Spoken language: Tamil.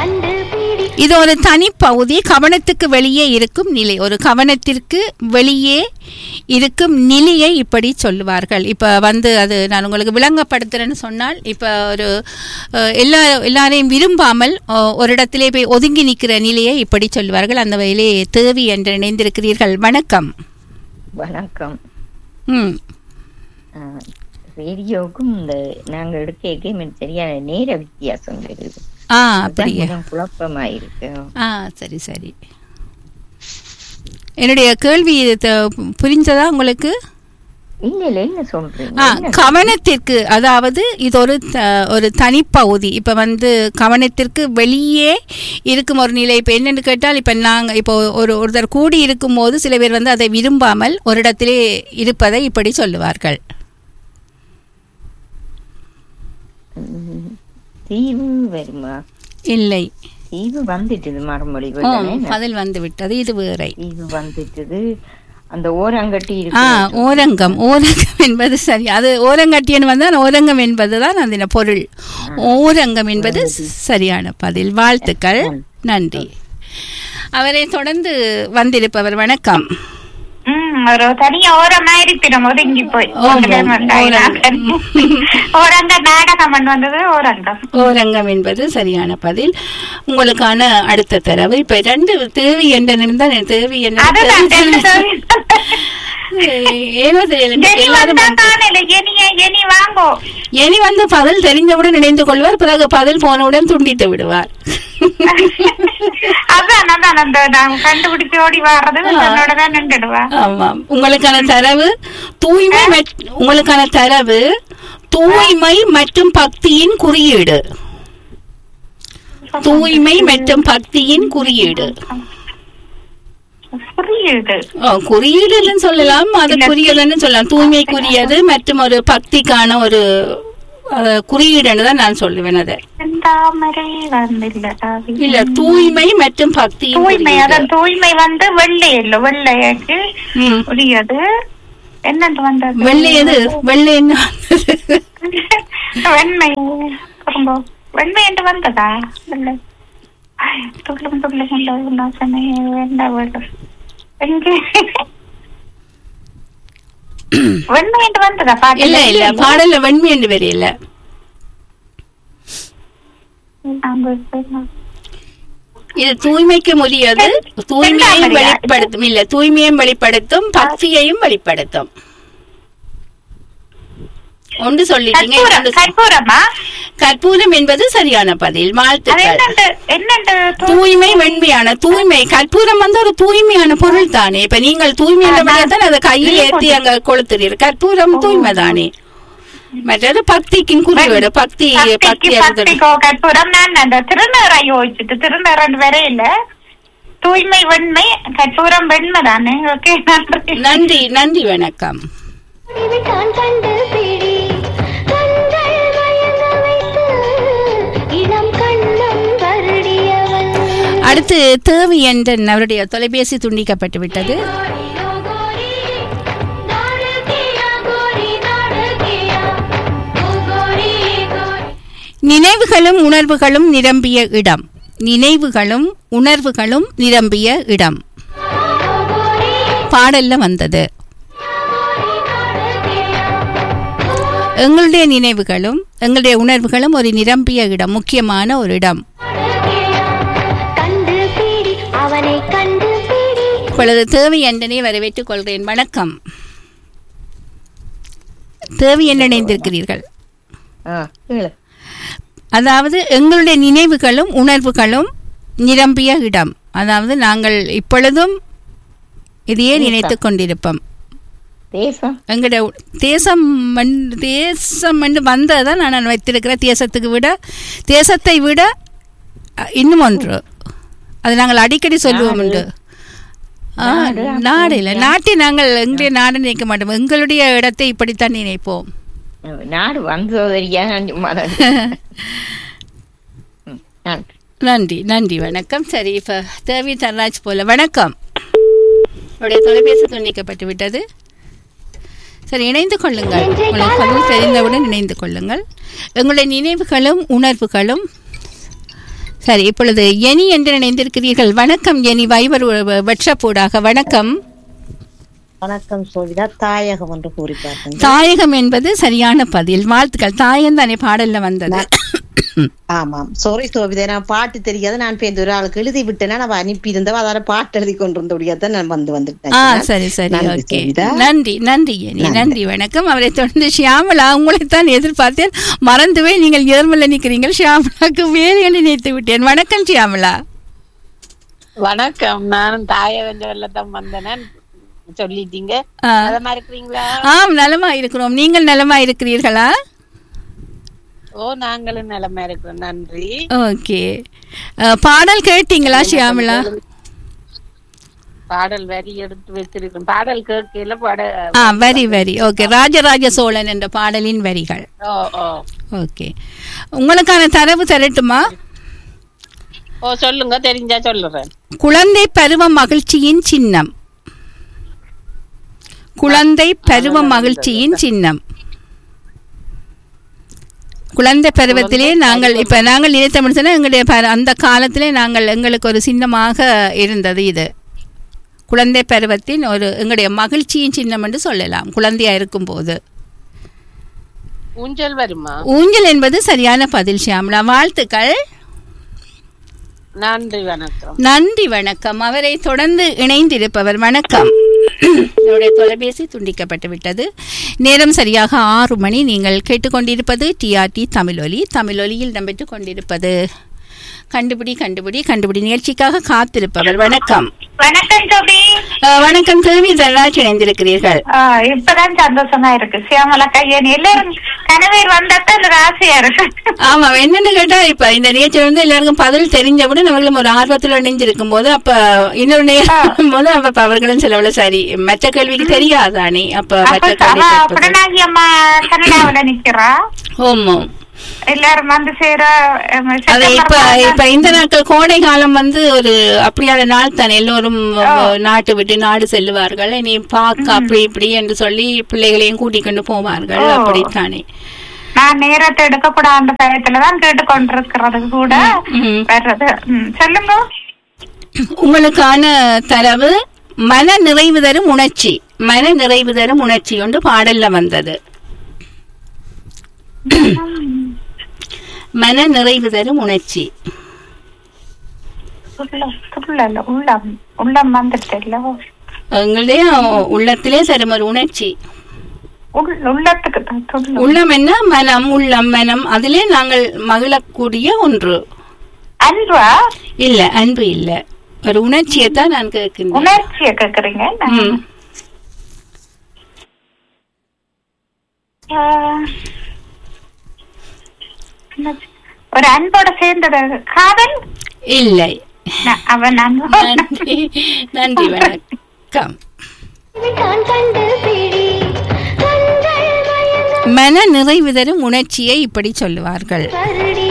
இது ஒரு தனிப்பகுதி கவனத்துக்கு வெளியே இருக்கும் நிலை ஒரு கவனத்திற்கு வெளியே இருக்கும் நிலையை இப்படி சொல்லுவார்கள் இப்போ வந்து அது நான் உங்களுக்கு விளங்கப்படுத்துறேன்னு சொன்னால் இப்போ ஒரு அஹ், எல்லா எல்லாரையும் விரும்பாமல் அஹ், ஒரு இடத்திலே போய் ஒதுங்கி நிற்கிற நிலையை இப்படி சொல்லுவார்கள் அந்த வகையிலே தேவி என்று இணைந்திருக்கிறீர்கள் வணக்கம் வணக்கம் ம் ஆஹ், ரேடியோவுக்கும் இந்த நாங்க எடுக்க எனக்கு சரியான நேர வித்தியாசம் இருக்குது ஆ அதான் அப்படியே கொஞ்சம் குழப்பமாயிருக்கு ஆ சரி சரி என்னுடைய கேள்வி த- புரிஞ்சதா உங்களுக்கு இல்ல இல்ல என்ன சொல்றீங்க ஆ என்ன? கவனத்திற்கு அதாவது இது ஒரு த- ஒரு தனிப்பகுதி இப்போ வந்து கவனத்திற்கு வெளியே இருக்கும் ஒரு நிலை இப்போ என்னென்னு கேட்டால் இப்போ நாங்கள் இப்போ ஒரு ஒருத்தர் கூடி இருக்கும்போது சில பேர் வந்து அதை விரும்பாமல் ஒரு இடத்திலே இருப்பதை இப்படி சொல்லுவார்கள் ம், தீவு வருமா இல்லை தீவு வந்துட்டுது மறுமொழி ஓ தானே? பதில் வந்து விட்டது இது வேறை தீவு வந்துட்டுது அந்த ஓரங்கட்டி ஆ இருக்கு ஓரங்கம் ஓரங்கம் என்பது சரி அது ஓரங்கட்டியன் வந்தால் ஓரங்கம் என்பது தான் அந்த பொருள் ஓரங்கம் என்பது சரியான பதில் வாழ்த்துக்கள் நன்றி அவரை தொடர்ந்து வந்திருப்பவர் வணக்கம் ம், ஒரு தனியா ஓரமா இருப்பிடும் ஒதுங்கி போய் ஓ, ஒருத்தன் வந்தாயினா. ஓரங்கம். ஓரங்க நாடகம் பண்ணு வந்தது ஓரங்கம் ஓரங்கம் என்பது சரியான பதில் உங்களுக்கான அடுத்த தரவு இப்ப ரெண்டு தேவி என்ன இருந்தால் தேவி என்ன அதுதான் ரெண்டு தடவை. ஏனோ தெரியல ஜெனி எல்லாரும் வந்தா வந்து- காணல ஜெனிய ஜெனி வாங்கோ இனி வந்து பதில் தெரிந்தவுடன் நினைந்து கொள்வார் பிறகு பதில் போனவுடன் துண்டித்து விடுவார் அதான் அதான் அந்த நான் கண்டுபிடிச்சு ஓடி வர்றது தன்னோட தான் நின்றுடுவா ஆமாம் உங்களுக்கான தரவு தூய்மை மற்- உங்களுக்கான தரவு தூய்மை மற்றும் பக்தியின் குறியீடு தூய்மை மற்றும் பக்தியின் குறியீடு புரியுது ஓ, குறியீடுன்னு சொல்லலாம் அது குறியீடுன்னு சொல்லலாம் தூய்மைக்குரியது மற்றும் ஒரு பக்திக்கான ஒரு அஹ், குறியீடுன்னு தான் நான் சொல்லுவேன் அதை தாமரை வந்து இல்ல தாவி. இல்ல தூய்மை மற்றும் பக்தியின் தூய்மை குறியீடு. அதான் தூய்மை வந்து வெள்ளை இல்ல வெள்ளையாக்கு ம். புரியாது என்னன்னு வந்தது வெள்ளை எது வெள்ளை என்ன வெண்மை ரொம்ப வெண்மை என்று வந்ததா இல்லை துள்ளும் துள்ளும் என்ற நாசமே வேண்ட வேண்டும் எங்கே வெண்மை என்று வந்ததா பாட்டு இல்ல இல்ல பாடல்ல வெண்மை என்று வரையில இது தூய்மைக்கு முடியாது தூய்மையையும் வெளிப்படுத்தும் இல்ல தூய்மையையும் வெளிப்படுத்தும் பக்தியையும் வெளிப்படுத்தும் ஒன்று சொல்லிட்டீங்க கற்பூரம் இன்னொன்று சொல்- கற்பூரமா கற்பூரம் என்பது சரியான பதில் அது வாழ்த்துக்கள் என்னண்டு என்னண்டு தூ- தூய்மை வெண்மையான தூய்மை கற்பூரம் வந்து ஒரு தூய்மையான பொருள் தானே இப்ப நீங்கள் தூய்மை தான் அதை கையில் ஏற்றி அங்க கொளுத்துறீர்கள் கற்பூரம் தூய்மை தானே மற்றது பக்திக்கின் குறியீடு பக்தி பக்திக்கு பக்தி பக்திக்கோ கற்பூரம் நான் அந்த திருநறை யோசிச்சுட்டு திருநறன் வரையில தூய்மை வெண்மை கற்பூரம் வெண்மை தானே ஓகே நன்றி நன்றி நன்றி வணக்கம் தான் கண்டு பிடி கண்கள் மயங்க வைத்து இளம் கண்ணம் வருடியவன் அடுத்து தேவி என்ற அவருடைய தொலைபேசி துண்டிக்கப்பட்டு விட்டது கோரியோ கோரி நாடகியா கோரி நாடகியா ஓ கோரி கோரி நினைவுகளும் உணர்வுகளும் நிரம்பிய இடம் நினைவுகளும் உணர்வுகளும் நிரம்பிய இடம் ஓ கோரி பாடல்ல வந்தது கோரி நாடகியா எங்களுடைய நினைவுகளும் எங்களுடைய உணர்வுகளும் ஒரு நிரம்பிய இடம் முக்கியமான ஒரு இடம் நாடகியா கண்டு பிடி அவனை கண்டு பிடி இப்பொழுது தேவி என்றனை வரவேற்றுக் கொள்கிறேன் வணக்கம் தேவி என்று இணைந்திருக்கிறீர்கள் ஆ, கேளு. அதாவது எங்களுடைய நினைவுகளும் உணர்வுகளும் நிரம்பிய இடம் அதாவது நாங்கள் இப்பொழுதும் இதையே நினைத்துக் கொண்டிருப்போம் தேசம் எங்களுடைய தேசம் மண்- தேசம் என்று வந்ததான் நான் வைத்திருக்கிறேன் தேசத்துக்கு விட தேசத்தை விட அ, இன்னும் ஒன்று அது நாங்கள் அடிக்கடி சொல்லுவோம் உண்டு ஆ, நாடு, நாடு இல்லை நாட்டை நாங்கள் எங்களுடைய நாடு நினைக்க மாட்டோம் எங்களுடைய இடத்தை இப்படித்தான் நினைப்போம் நாடு வந்தோதரியா நான் சும்மா தான் ம், நன்றி நன்றி நன்றி வணக்கம் சரி இப்போ தேவி தர்ராஜ் போல வணக்கம் உடைய தொலைபேசி துண்டிக்கப்பட்டு விட்டது சரி இணைந்து கொள்ளுங்கள் உங்களுக்கு பதில் தெரிந்தவுடன் இணைந்து கொள்ளுங்கள் எங்களுடைய நினைவுகளும் உணர்வுகளும் சரி இப்பொழுது எனி என்று நினைந்திருக்கிறீர்கள் வணக்கம் எனி வைவர் வெற்றப்பூடாக வணக்கம் வணக்கம் சோவிதா தாயகம் என்று கூறி பார்த்தேன் தாயகம் என்பது சரியான பதில் வாழ்த்துக்கள் தாயம் தானே பாடல்ல வந்தது ஆமாம் சாரி சோவிதா நான் பாட்டு தெரியாது நான் பேருந்து ஒரு ஆளுக்கு எழுதி விட்டேன்னா நான் அனுப்பி இருந்தவ அதால பாட்டு எழுதி கொண்டிருந்தபடியா நான் வந்து வந்துட்டேன் ஆ சரி சரி நன்றி, ஓகே சோவிதா. நன்றி நன்றி எனி நன்றி வணக்கம் அவரை தொடர்ந்து ஷியாமலா உங்களைத்தான் எதிர்பார்த்தேன் மறந்துவே நீங்கள் எதிர்மல நிற்கிறீர்கள் ஷியாமலாக்கு வேலையை நினைத்து விட்டேன் வணக்கம் ஷியாமலா வணக்கம் நானும் தாயகஞ்சவர்ல தான் வந்தேன் சொல்லிட்டீங்க ஆ. நலமா இருக்கிறீங்களா ஆம் நலமா இருக்கிறோம் நீங்கள் நலமா இருக்கிறீர்களா ஓ நாங்களும் நலமா இருக்கிறோம் நன்றி ஓகே அஹ், பாடல் கேட்டீங்களா ஷியாமலா பாடல் வரி எடுத்து வச்சிருக்கோம் பாடல் கேட்கல பாட ஆ very very okay Rajaraja Cholan என்ற பாடலின் வரிகள் ஓ ஓ ஓகே உங்களுக்கான தரவு தரட்டுமா ஓ சொல்லுங்க தெரிஞ்சா சொல்லுறேன் குழந்தை பருவ மகிழ்ச்சியின் சின்னம் குழந்தை பருவ மகிழ்ச்சியின் சின்னம் குழந்தை பருவத்திலே நாங்கள் இப்ப நாங்கள் நினைத்த சொன்னா எங்களுடைய பரு- அந்த காலத்திலே நாங்கள் எங்களுக்கு ஒரு சின்னமாக இருந்தது இது குழந்தை பருவத்தின் ஒரு எங்களுடைய மகிழ்ச்சியின் சின்னம் என்று சொல்லலாம் குழந்தையா இருக்கும்போது ஊஞ்சல் வருமா ஊஞ்சல் என்பது சரியான பதில் ஷியாமலா வாழ்த்துக்கள் நன்றி வணக்கம் நன்றி வணக்கம் அவரை தொடர்ந்து இணைந்திருப்பவர் வணக்கம் என்னுடைய தொலைபேசி துண்டிக்கப்பட்டு விட்டது நேரம் சரியாக ஆறு மணி நீங்கள் கேட்டுக்கொண்டிருப்பது டிஆர்டி தமிழொலி தமிழொலியில் இடம்பெற்றுக் கொண்டிருப்பது கண்டுபிடி கண்டுபிடி கண்டுபிடி நிகழ்ச்சிக்காக காத்திருப்பவர் வணக்கம் வணக்கம் ஜோபி அஹ், வணக்கம் கேள்வி தரராஜ் இணைந்திருக்கிறீர்கள் ஆ, இப்பதான் சந்தோஷமா இருக்கு சியாமலா கையன் எல்லாரும் கனவேர் வந்தாத்தான் ஒரு ஆசையா இருக்கு ஆமா என்னன்னு கேட்டா இப்ப இந்த நிகழ்ச்சி வந்து எல்லாருக்கும் பதில் தெரிஞ்சவுடன் அவர்களும் ஒரு ஆர்வத்துல இணைஞ்சிருக்கும் போது அப்ப இன்னொரு நேரம் போது அப்ப அவர்களும் சிலவுல சரி மற்ற கேள்விக்கு தெரியாதானே அப்ப மற்ற அப்ப அவ கேள்வி கேட்பது. பிரணாகி அம்மா கனடாவுல நிக்கிறா ஆமா எல்லாரும் வந்து சேர அஹ், அது இப்ப செப்டம்பர் இப்ப இந்த நாட்கள் கோடை காலம் வந்து ஒரு அப்படியான நாள் தானே எல்லோரும் நாட்டு விட்டு நாடு செல்லுவார்கள் நீ பார்க்க அப்படி இப்படி என்று சொல்லி பிள்ளைகளையும் கூட்டிக் கொண்டு போவார்கள் ஓ. அப்படித்தானே நான் நேரத்தை எடுக்கப்படாத பயத்துலதான் கேட்டுக்கொண்டிருக்கிறது கூட ம். வர்றது ம், சொல்லுங்க உங்களுக்கான தரவு மன நிறைவு தரும் உணர்ச்சி மன நிறைவு தரும் உணர்ச்சி ஒன்று பாடல்ல வந்தது மன நிறைவு தரும் உணர்ச்சி உள்ளம் உள்ளம் உள்ளம் உள்ளம் வந்துட்டு இல்ல உங்களுடைய உள்ளத்திலே தரும் ஒரு உணர்ச்சி உள்- உள்ளத்துக்கு தான் துள்ளம். உள்ளம் என்ன மனம் உள்ளம் மனம் அதிலே நாங்கள் மகிழக்கூடிய ஒன்று அன்பா இல்ல அன்பு இல்ல ஒரு உணர்ச்சியை தான் நான் கேட்கின்றேன் உணர்ச்சிய கேக்குறீங்க ம். ஆஹ், என்னாச்சு? ஒரு அன்போட சேர்ந்தது காதல் இல்லை ந- அவன் அன்பு நன்றி நன்றி வணக்கம் நான் கண்டு பிடி கண்கள் மயங்க மன நிறைவு தரும் உணர்ச்சியை இப்படி சொல்லுவார்கள் வருடி